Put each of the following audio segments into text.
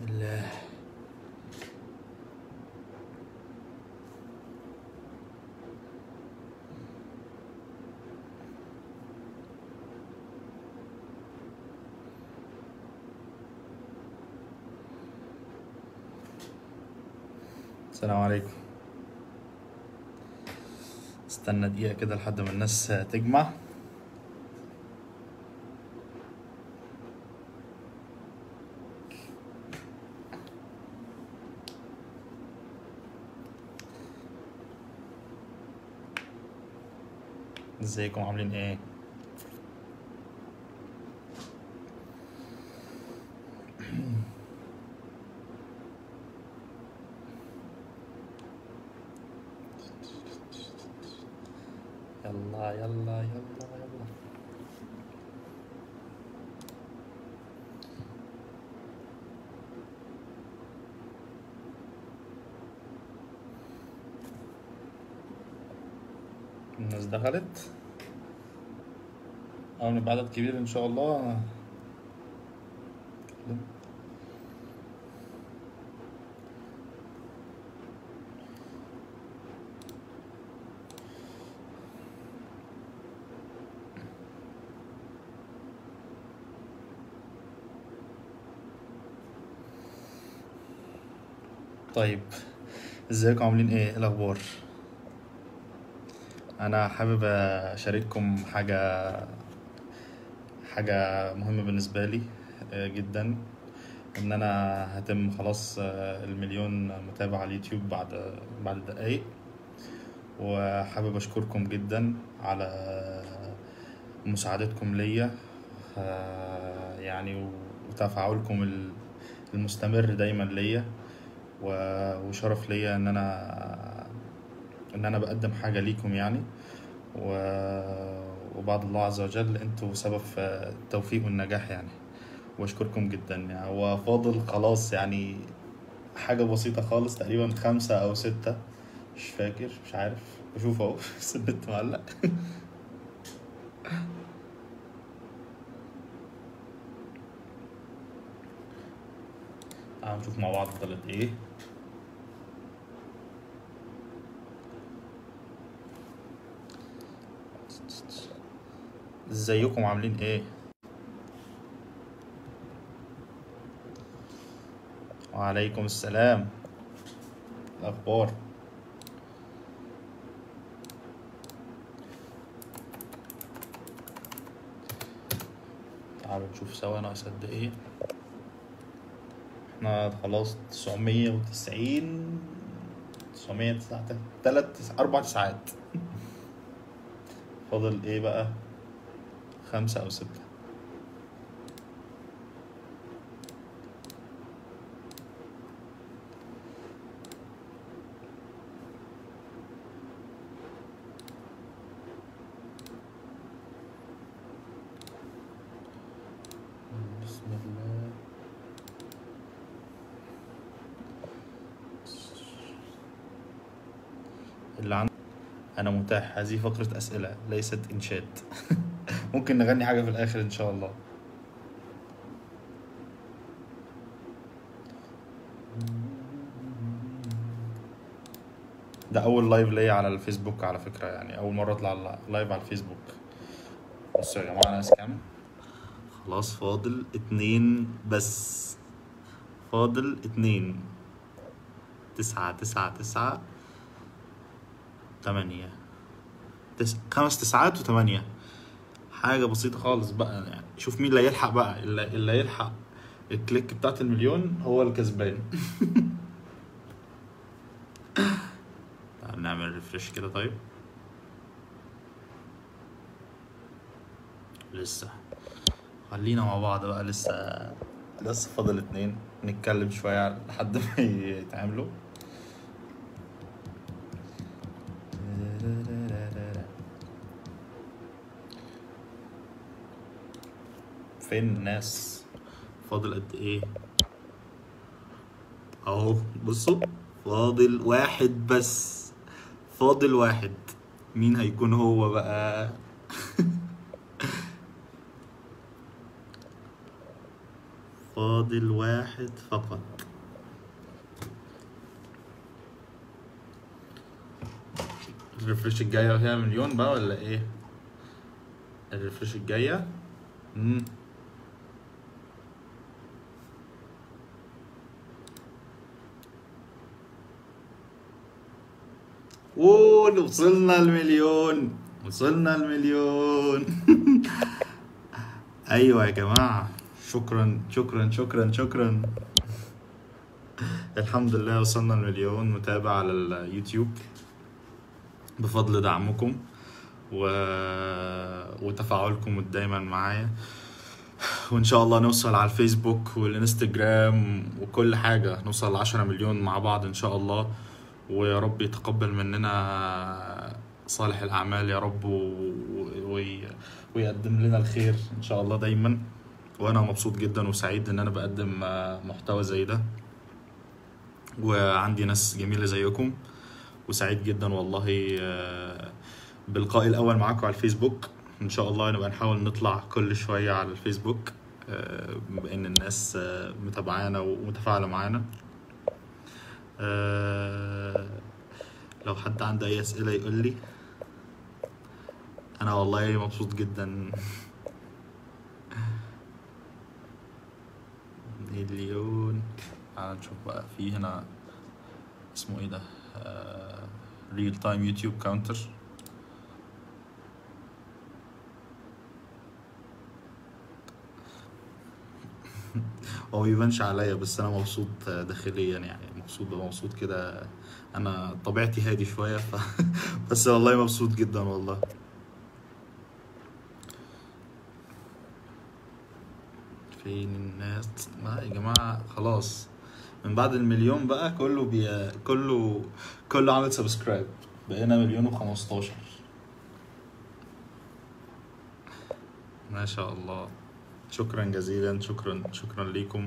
الله السلام عليكم استنى دقيقة كده لحد ما الناس تجمع ازيكم عاملين ايه يلا يلا يلا يلا الناس دخلت أول ما يبقى عدد كبير إن شاء الله أتكلم. طيب ازيكم عاملين ايه إيه الاخبار انا حابب اشارككم حاجه حاجه مهمه بالنسبه لي آه، جدا ان انا هتم خلاص آه، المليون متابع على اليوتيوب بعد بعد دقايق وحابب اشكركم جدا على مساعدتكم ليا آه، يعني وتفاعلكم ال- المستمر دايما ليا و- وشرف ليا ان انا ان انا بقدم حاجه ليكم يعني و- وبعد الله عز وجل انتوا سبب في التوفيق والنجاح يعني واشكركم جدا يعني هو فاضل خلاص يعني حاجه بسيطه خالص تقريبا خمسة او ستة مش فاكر مش عارف بشوف اهو بس النت معلق تعالوا نشوف مع بعض فضلت ايه ازيكم عاملين ايه وعليكم السلام الاخبار تعالوا نشوف سوا ناقص قد ايه احنا خلاص تسعمية وتسعين تسعمية تسعة تلات تسع أربع ساعات فاضل ايه بقى خمسة أو ستة بسم الله اللي عند أنا متاح هذه فقرة أسئلة ليست إنشاد ممكن نغني حاجة في الآخر إن شاء الله ده أول لايف ليا على الفيسبوك على فكرة يعني أول مرة أطلع على- لايف على الفيسبوك بصوا يا جماعة ناس كام خلاص فاضل اتنين بس فاضل اتنين تسعة تسعة تسعة تمانية تس... خمس تسعات وتمانية حاجة بسيطة خالص بقى يعني شوف مين اللي هيلحق بقى اللي, اللي هيلحق الكليك بتاعت المليون هو الكسبان تعال نعمل ريفرش كده طيب لسه خلينا مع بعض بقى لسه لسه فاضل اتنين نتكلم شوية لحد ما يتعملوا فين الناس فاضل قد ايه اهو بصوا فاضل واحد بس فاضل واحد مين هيكون هو بقى فاضل واحد فقط الريفرش الجاية فيها مليون بقى ولا ايه الريفرش الجاية مم. قول وصلنا المليون وصلنا المليون ايوه يا جماعة شكرا شكرا شكرا شكرا الحمد لله وصلنا المليون متابع على اليوتيوب بفضل دعمكم و... وتفاعلكم دايما معايا وان شاء الله نوصل على الفيسبوك والانستجرام وكل حاجة نوصل لعشرة مليون مع بعض ان شاء الله ويا رب يتقبل مننا صالح الاعمال يا رب و... وي... ويقدم لنا الخير ان شاء الله دايما وانا مبسوط جدا وسعيد ان انا بقدم محتوى زي ده وعندي ناس جميلة زيكم وسعيد جدا والله آه، بلقائي الأول معاكم على الفيسبوك إن شاء الله نبقى نحاول نطلع كل شوية على الفيسبوك آه، بما إن الناس آه، متابعانا ومتفاعلة معانا آه، لو حد عنده أي أسئلة يقول لي أنا والله مبسوط جدا مليون تعال نشوف بقى في هنا اسمه ايه ده ريل تايم يوتيوب كاونتر هو ميبانش عليا بس انا مبسوط داخليا يعني مبسوط ببقى مبسوط كده انا طبيعتي هادي شويه ف... بس والله مبسوط جدا والله فين الناس ما يا جماعة خلاص من بعد المليون بقى كله بي... كله كله عامل سبسكرايب بقينا مليون وخمستاشر ما شاء الله شكرا جزيلا شكرا شكرا ليكم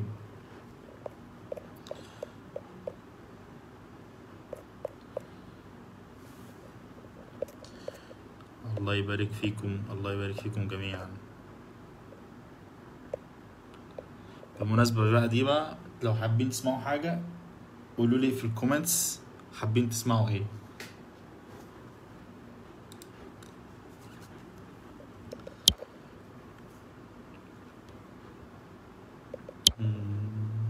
الله يبارك فيكم الله يبارك فيكم جميعا بالمناسبة بقى دي بقى لو حابين تسمعوا حاجة قولوا لي في الكومنتس حابين تسمعوا ايه مم.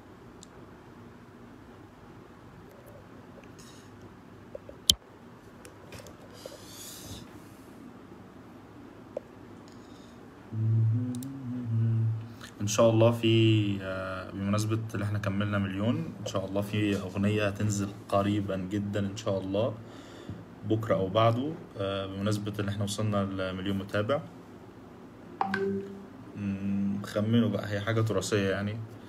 ان شاء الله في آه، بمناسبة اللي احنا كملنا مليون ان شاء الله في اغنية هتنزل قريبا جدا ان شاء الله بكرة او بعده آه، بمناسبة اللي احنا وصلنا لمليون متابع مم، خمنوا بقى هي حاجة تراثية يعني